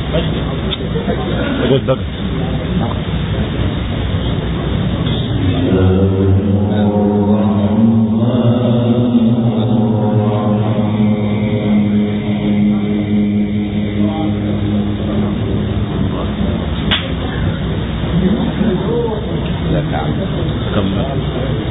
خد بقى كمل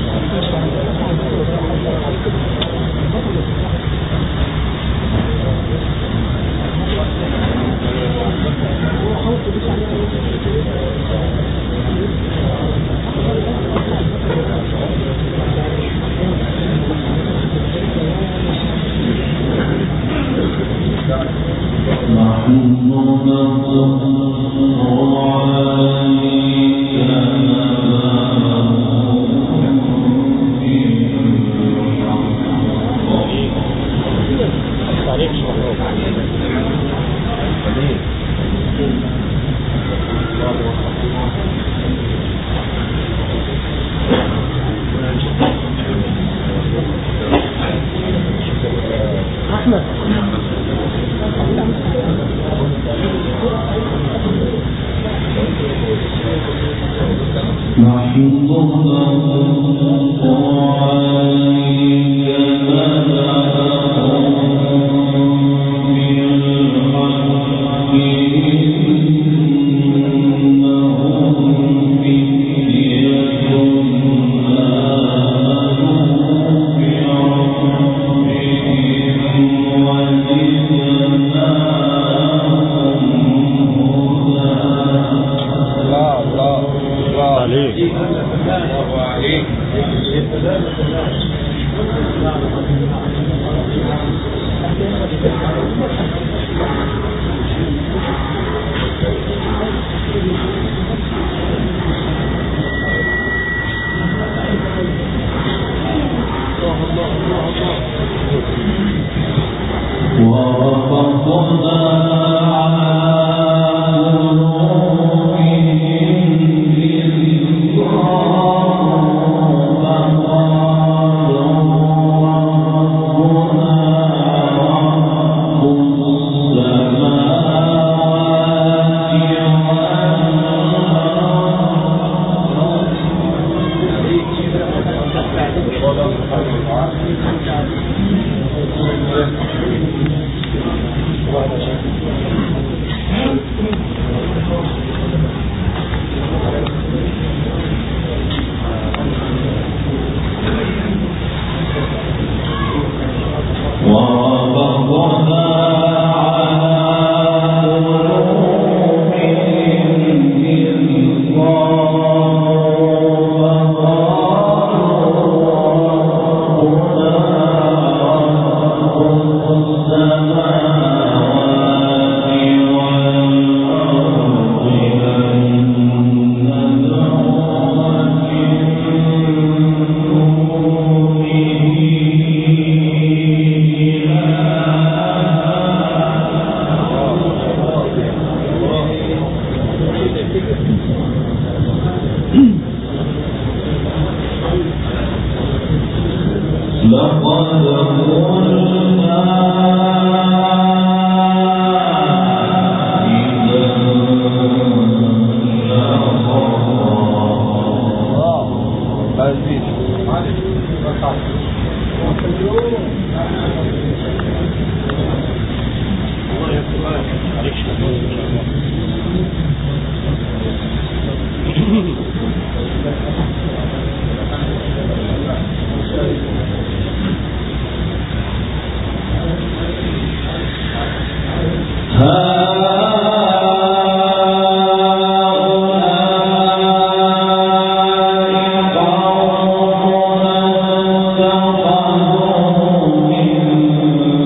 عليك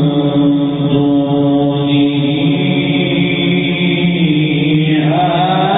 دونه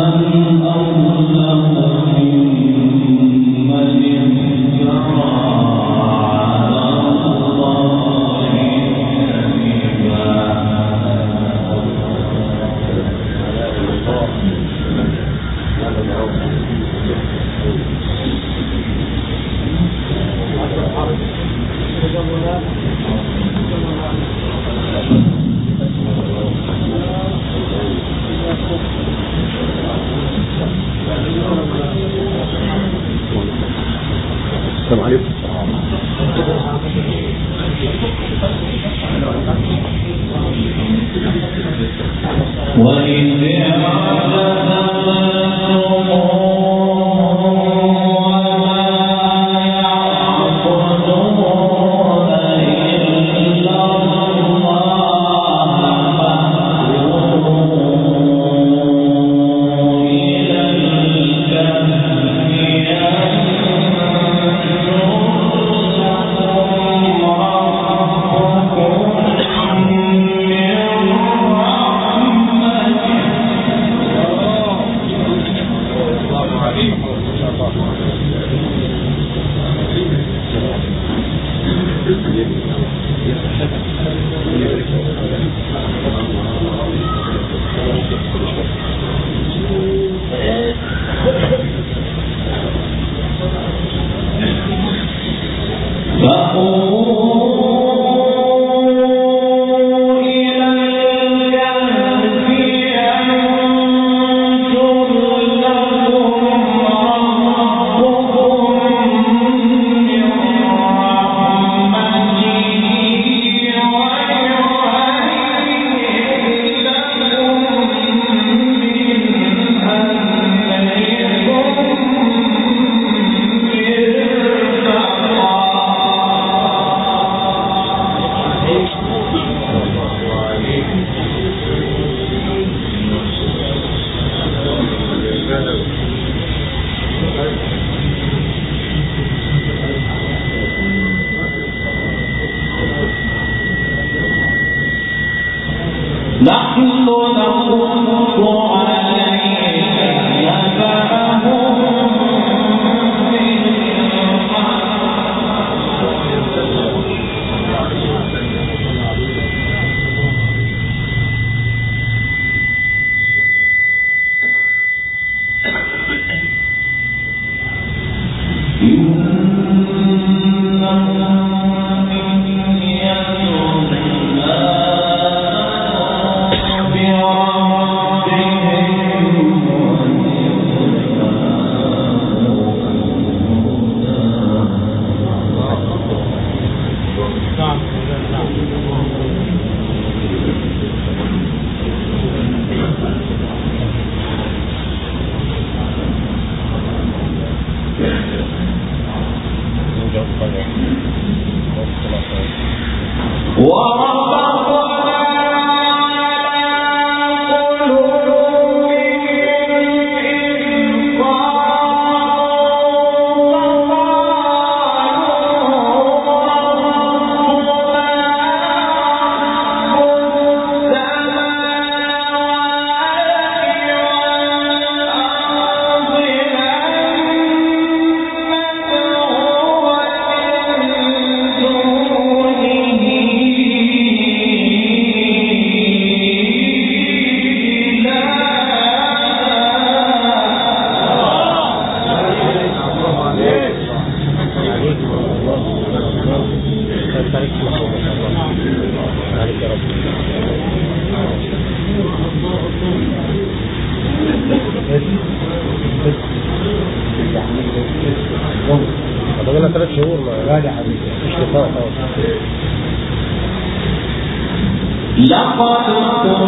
السلام عليكم وإذ نحن نقص عليك نبأهم ده لنا ثلاث شهور ما لا يا حبيبي مش كفايه خالص لقد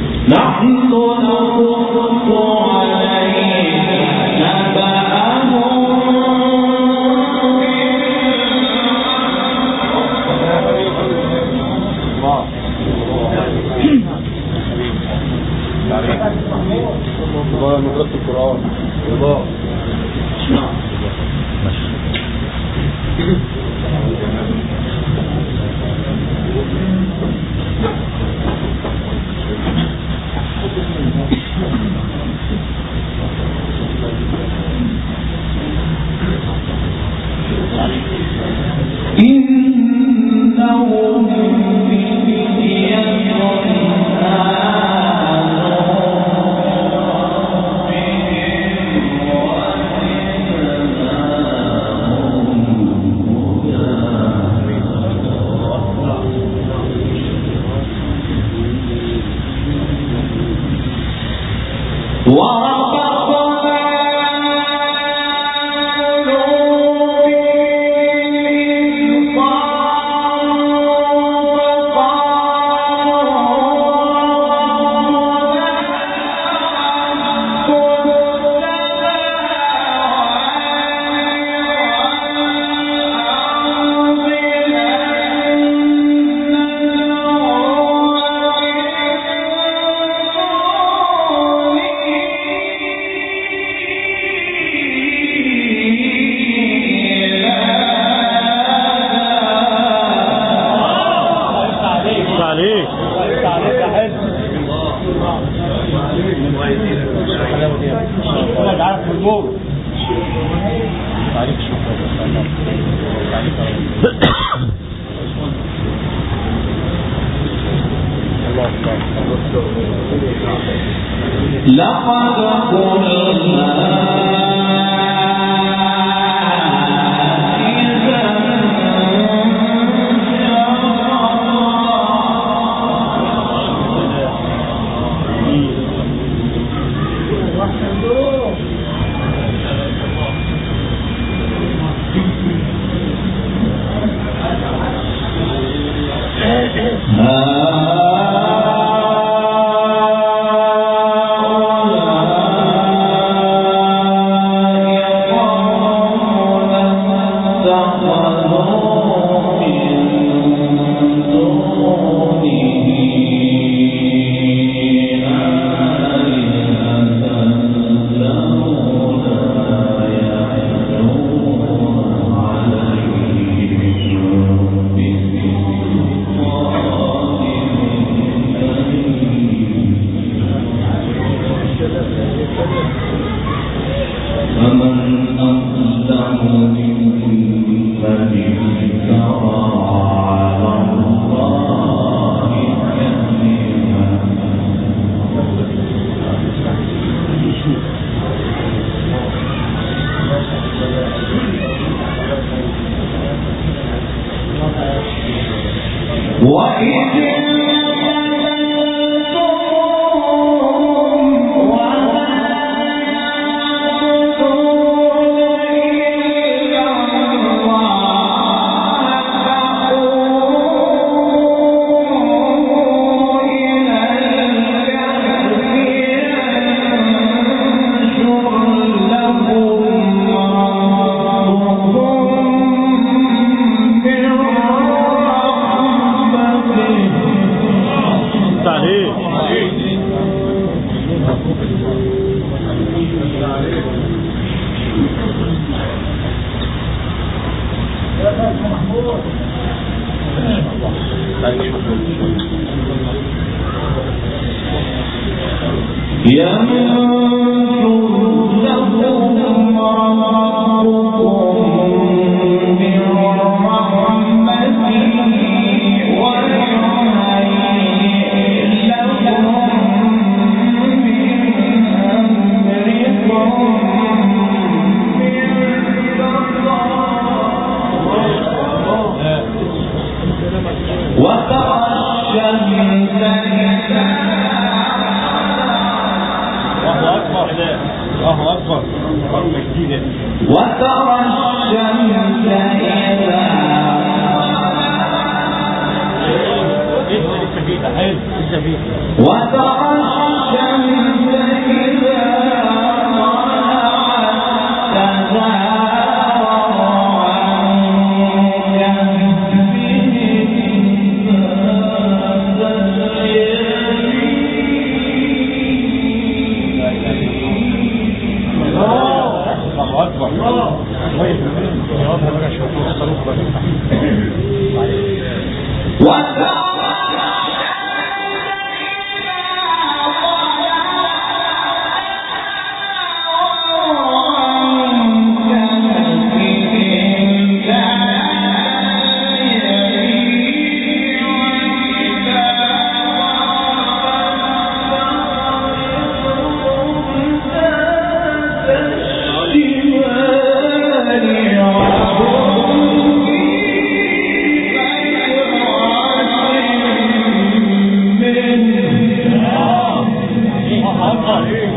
نحن نقص عليك نبأهم الله مدرسة القرآن الله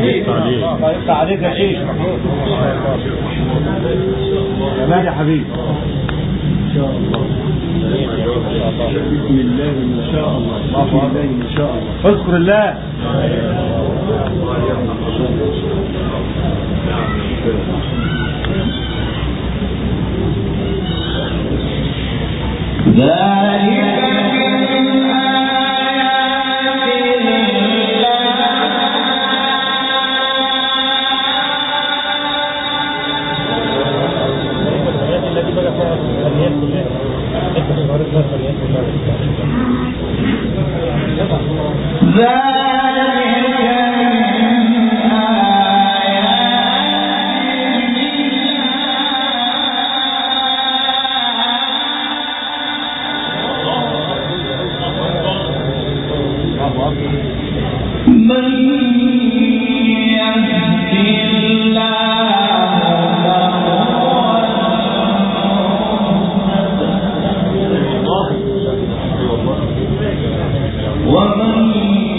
الله يفتح عليك يا شيخ محمود تمام يا حبيبي ان شاء الله بسم الله ما شاء الله بسم الله ما شاء الله اذكر الله ذلك من آيات الآيات التي بقى فيها الفنيات كلها حتى في ظهر فيها الفنيات كلها ذلك من من يهد الله فهو ومن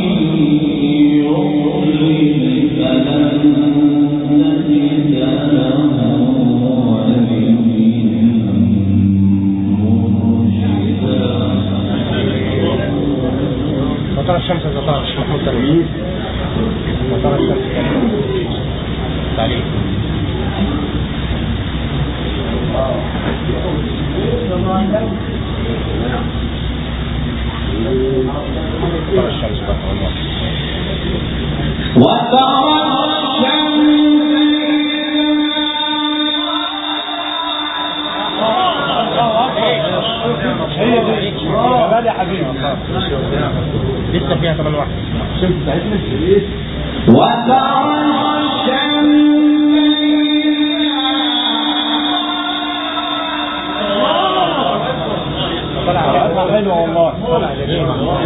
يضلل فلن تجد له وليا مرشدا وترى الشمس تطلع محمود تلميذ وترى الشمس تعليق ترى الشمس تطلع الله وترى هي دي جمال يا حبيبي لسه فيها كمان واحد الشمس بتاعتنا وترى طلع حلوه والله طلع جميل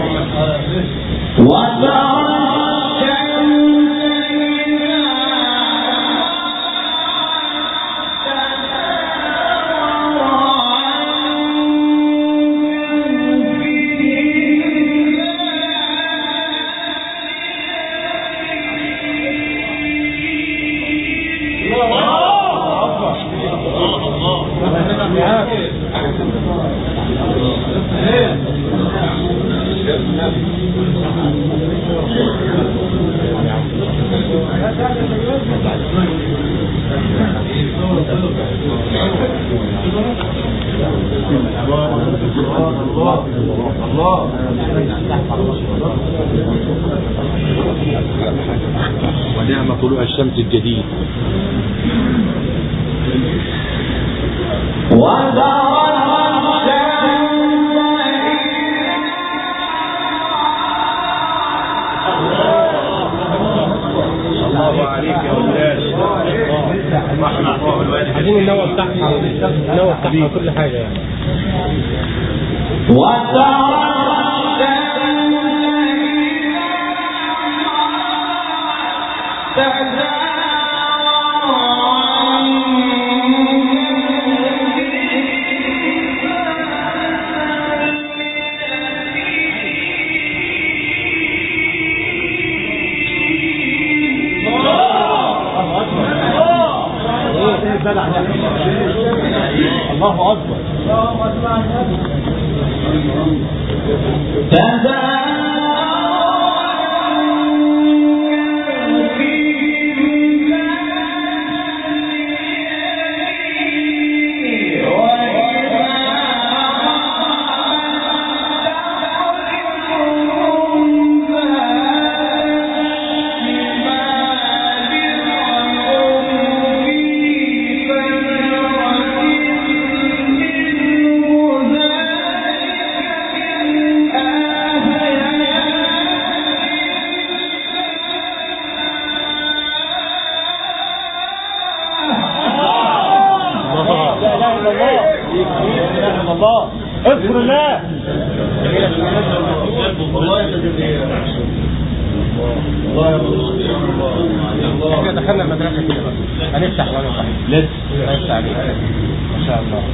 ونعم طلوع الشمس الجديد الله عليك يا ولاد عايزين النوى بتاعها النوى بتاعها وكل حاجه يعني الله اكبر لا اله الا الله لا اله الا الله اذكر الله احنا دخلنا المدرسه كده بقى هنفتح ونفتح لسه هنفتح عليك ما شاء الله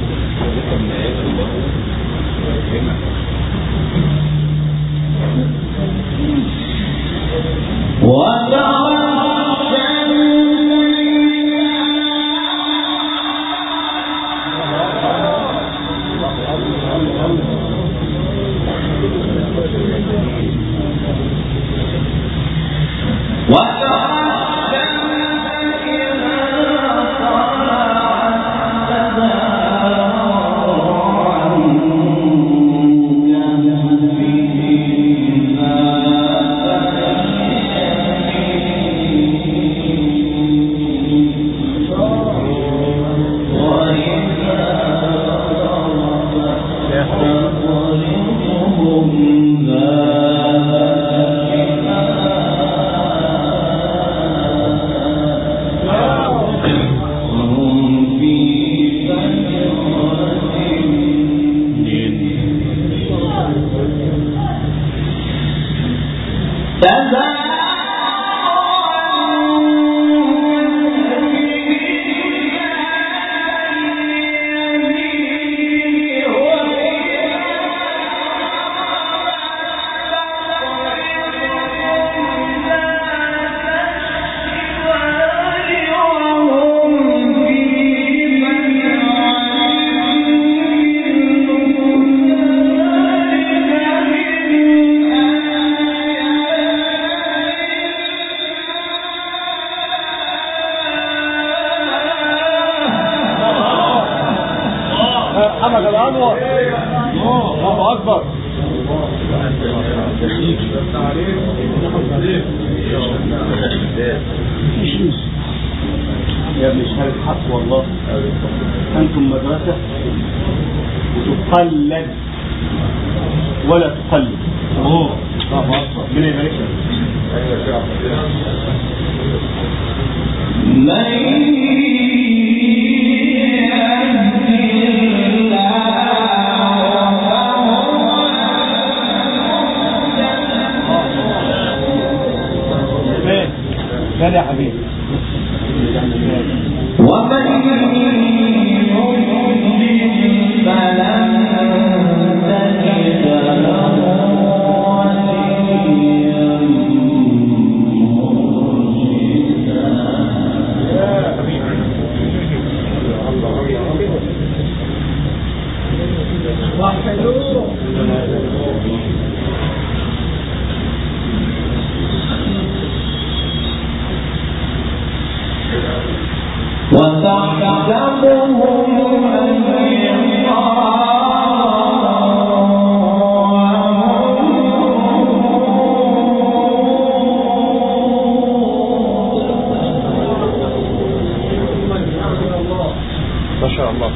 وترى محمد الانور الله اكبر يا ابن شهادة حق والله أنتم مدرسة تقلد ولا تقلد الله أكبر ربنا يبارك لك مال مال يا حبيبي ما شاء الله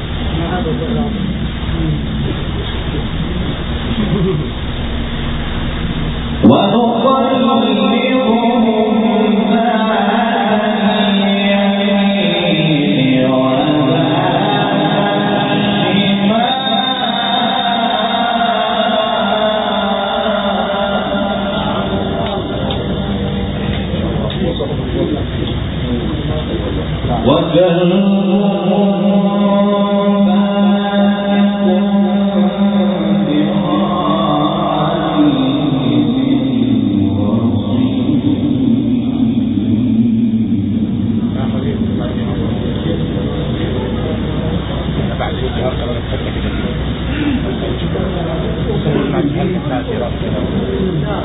بعد الجهار كمان الفتة كده مع الجهال بتاع الدراسة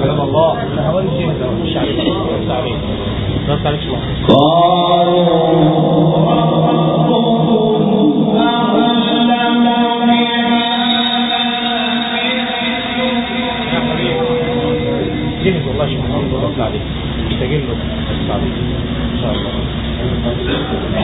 كلام الله حوالي جهد مش عليك بس عليك بس عليك شويه جهد والله شوف محمد بس عليك محتاجين له بس عليك ان شاء الله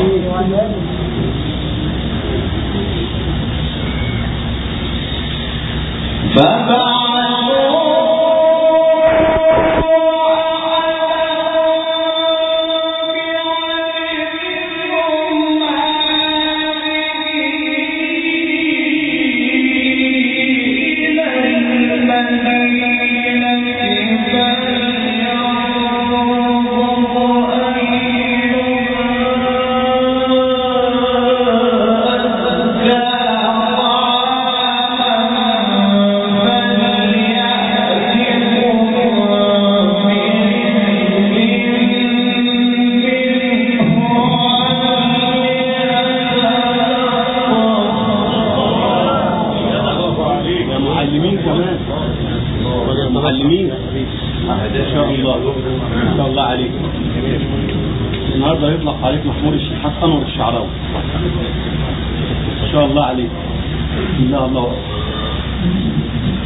يا معلمين كمان يا معلمين ما شاء الله ما شاء الله عليك النهارده يطلق عليك محمود الشيخ حسن والشعراوي ما شاء الله عليك بسم الله الله أكبر.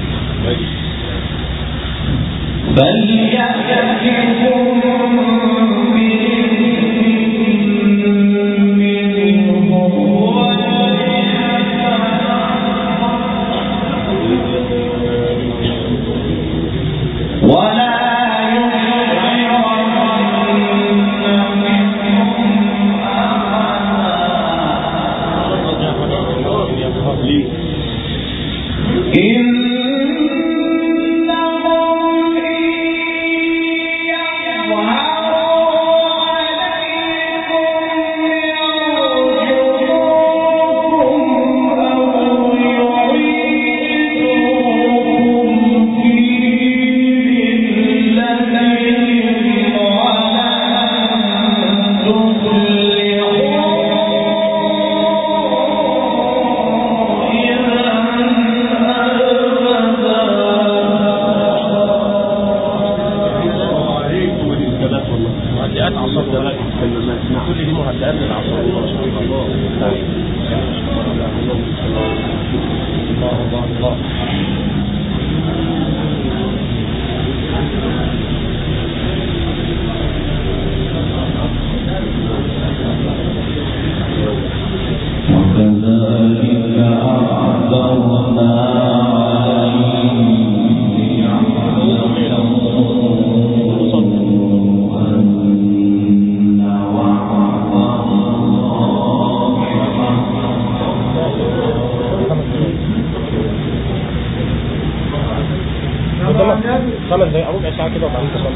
ليه؟ الثبات والله مهدئات اعصاب الثبات والكلمات نعم كل دي مهدئات للاعصاب ما شاء الله الله الله الله وكذلك أعثرنا عليهم ليعلموا أن وعد الله حق قدامك خمس دقايق ربع ساعة كده وبعدين تصلي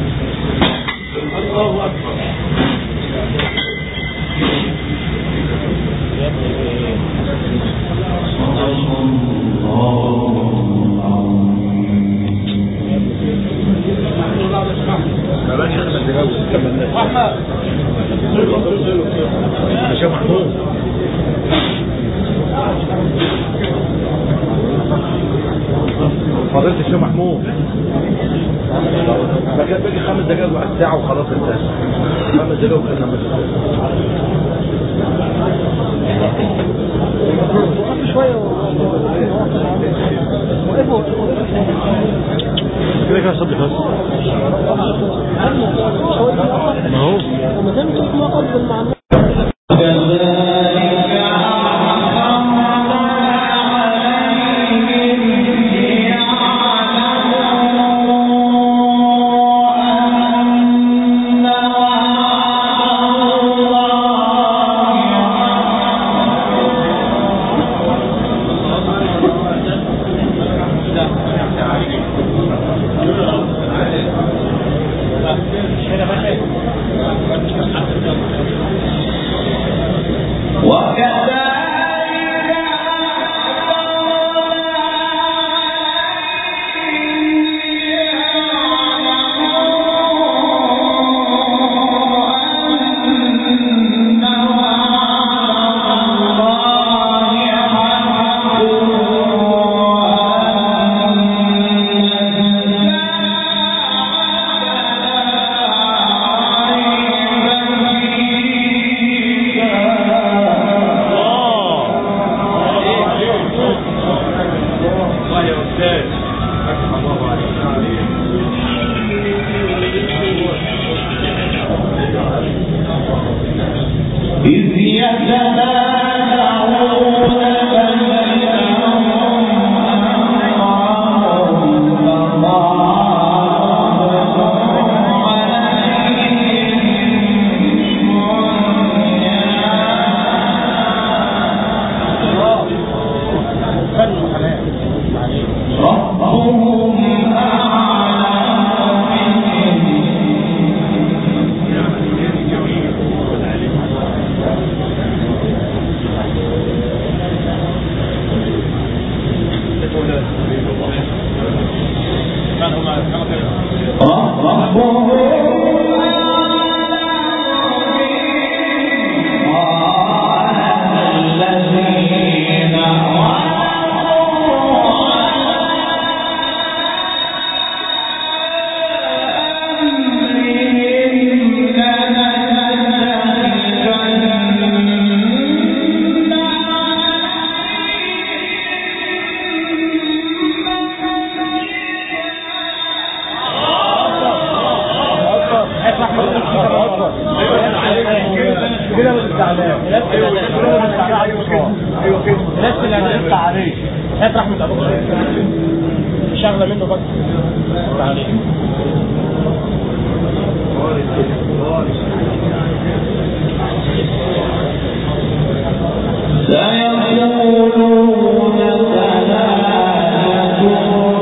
الله أكبر يا ابني هشام محمود فضيلة الشيخ محمود بقى باقي خمس دقايق وعلى الساعة وخلاص انتهى خمس دقايق وكنا كده كده صدق بس ما هو هنا ماشي كده مش تعبان نفس اللي هنقطع عليه هات رحمة ابوك شغلة منه بس عليه سيقولون ثلاثة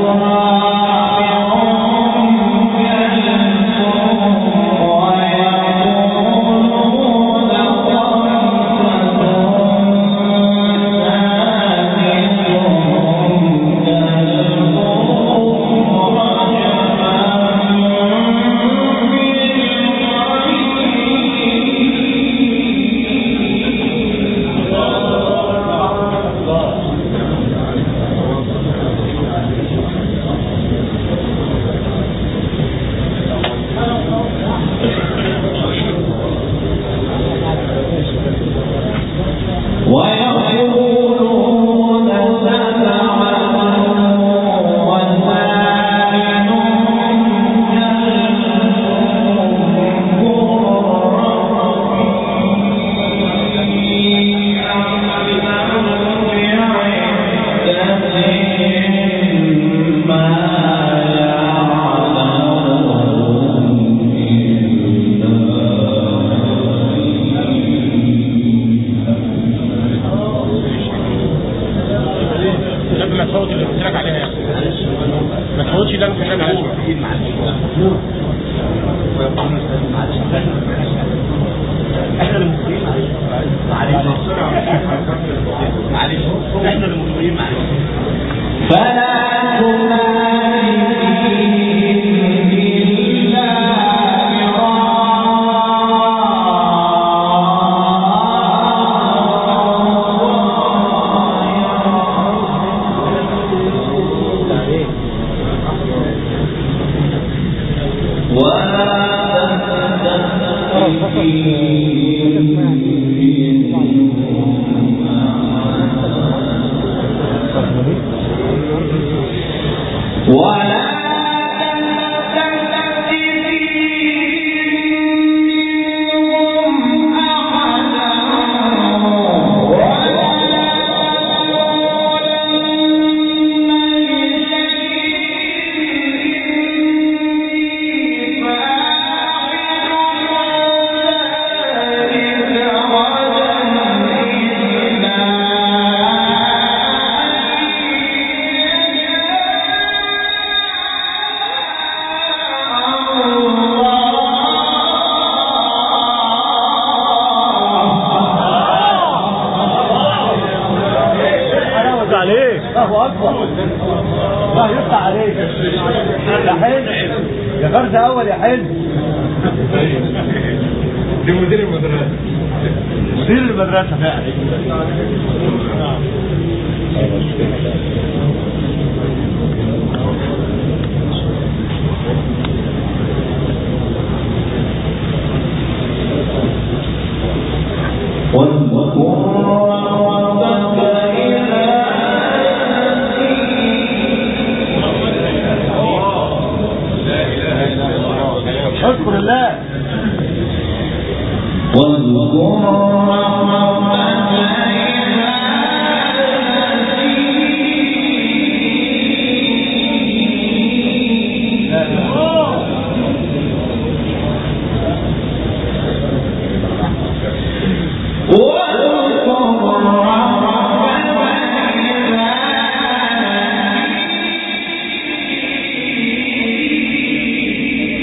رابعهم كلبهم ويقولون خمسة سادسهم كلبهم ويقولون سبعة وثامنهم كلبهم ما يعلمهم لازم ما تفوت اللي قلت لك عليها يعني. ما تفوتش ده ممكن انا احنا اللي مخطئين معلش معلش احنا اللي مخطئين معلش فلا تماري إلا ولا حلاوة عليك الله اكبر الله يفتح عليك يا حلو يا فرد اول يا حلو دي مدير المدرسة مدير المدرسة فعلا واذكر ربك إذا اذكر الله واذكر ربك إذا واذكر ربك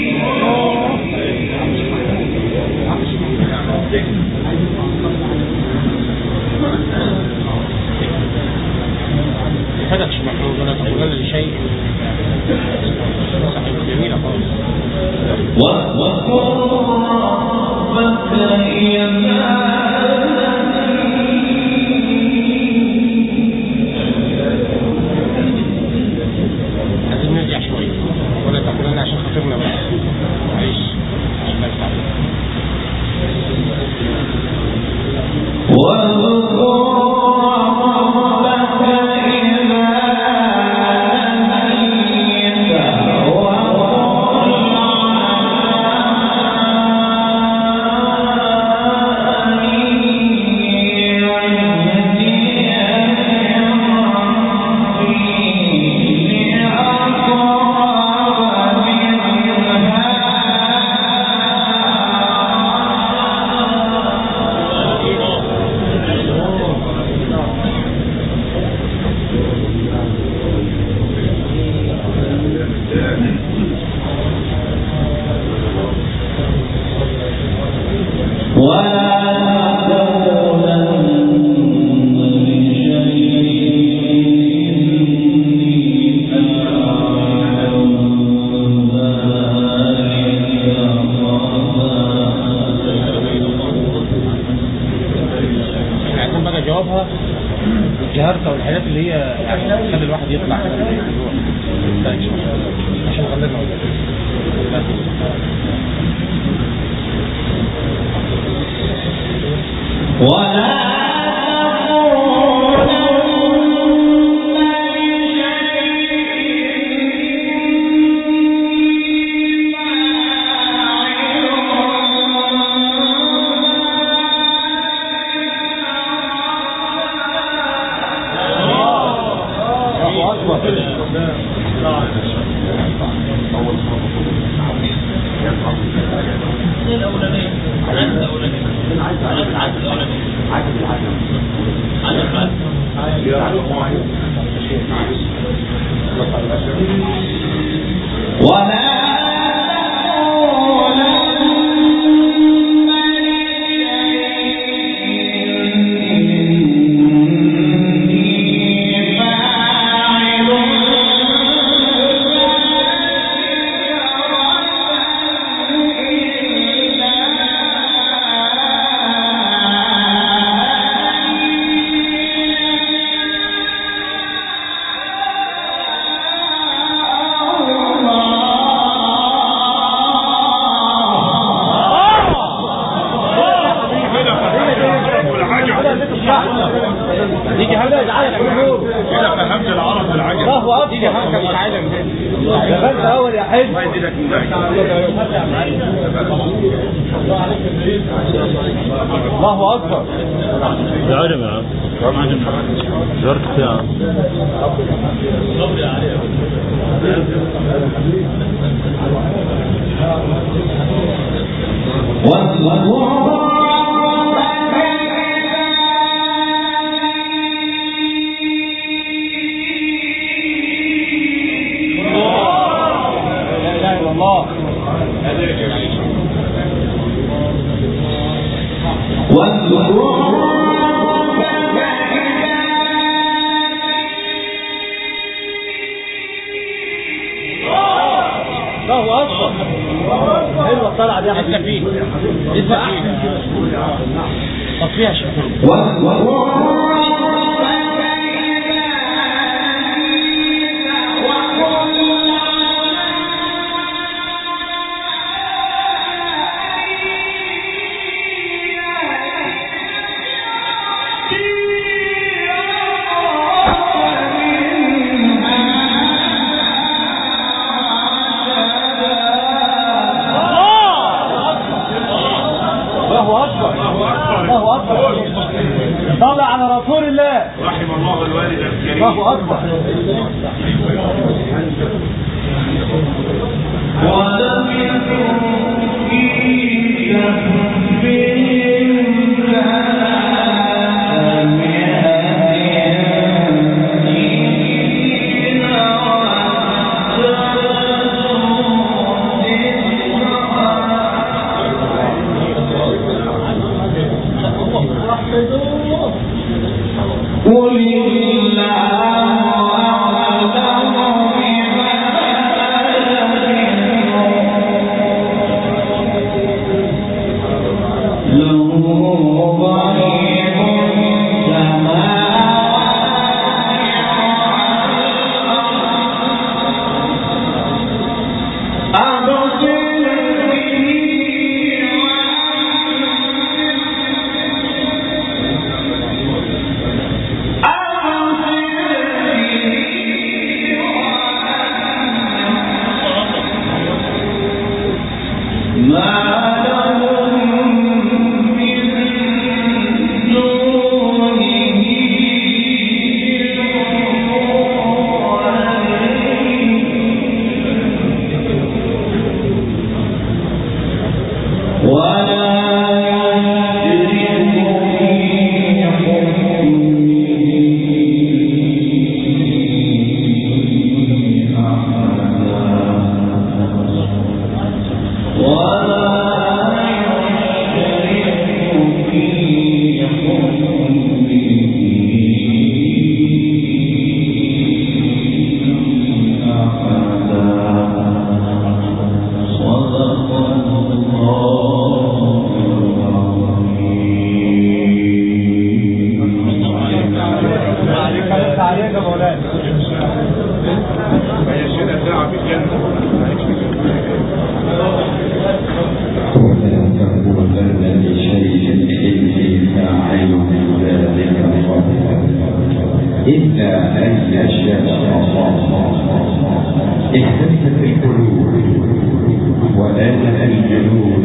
إذا عايزين نرجع شوية ولا تاخدنا عشان خاطرنا بقى معلش الله يسعدك احنا عايزين بقى جوابها الجهارة والحاجات اللي هي يعني تخلي الواحد يطلع كده من الموضوع ده إن شاء الله. عشان غلبنا ولا الله اكبر دي جهارة كده فهمت العرب والعجم الله اكبر دي جهارة مش عالم شغلت اول يا حلو الله يزيدك من ذلك الله اكبر العلم يا عم زرت يا عم لا اله الا الله الله اكبر حلوه الطلعه دي يا لسه حبيبي فيه لسه فيه طب فيها شيء الله اكبر الله اكبر صلى على رسول الله رحم الله الوالد الكريم الله اكبر قل الله أعلم بما عليك عليك يا مولانا هي الشيء ساعة في الجنة ولا تقولن لشيء إني فاعل ذلك غدا إلا أن يشاء الله اهتزت القلوب وآلت الجنود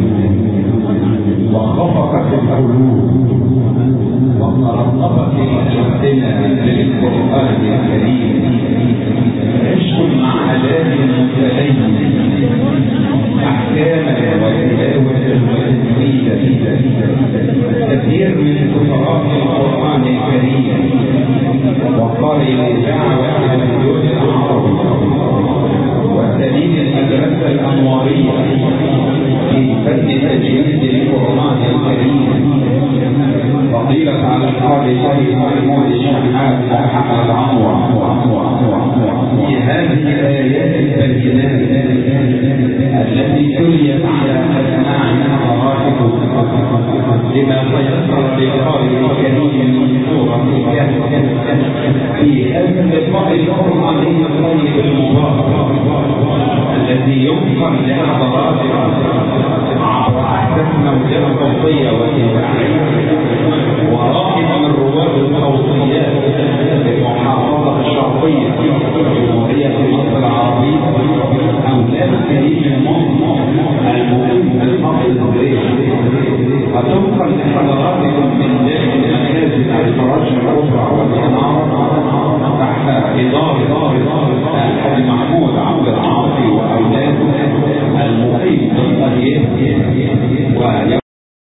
وخفقت القلوب وترقبت الألسنة للقرآن الكريم عشق مع آلات متلين أحكاما وتلاوة وتنويلا كثير من كفرات القرآن الكريم وقارئ الدعوة والدول العربي وسبيل المدرسة الأنوارية في فن تجويد القرآن الكريم فضيلة على القاضي سيد محمود الشحات محمد عمر في هذه الآيات البينات التي تليت على أسماعنا مراحل لما تيسر للقارئ الكريم من سورة الكهف في هذا اللقاء القرآني الطيب المبارك الذي ينقل لحضراتكم عبر أحدث موجة صوتية وإذاعية وراحب من رواد الصوتيات بالمحافظة الشرقية جمهورية مصر العربية أولاد كريم المصر المقيم بالأرض الهندية وتنقل لحضراتكم من داخل منازل الفرج الكبرى والإنارة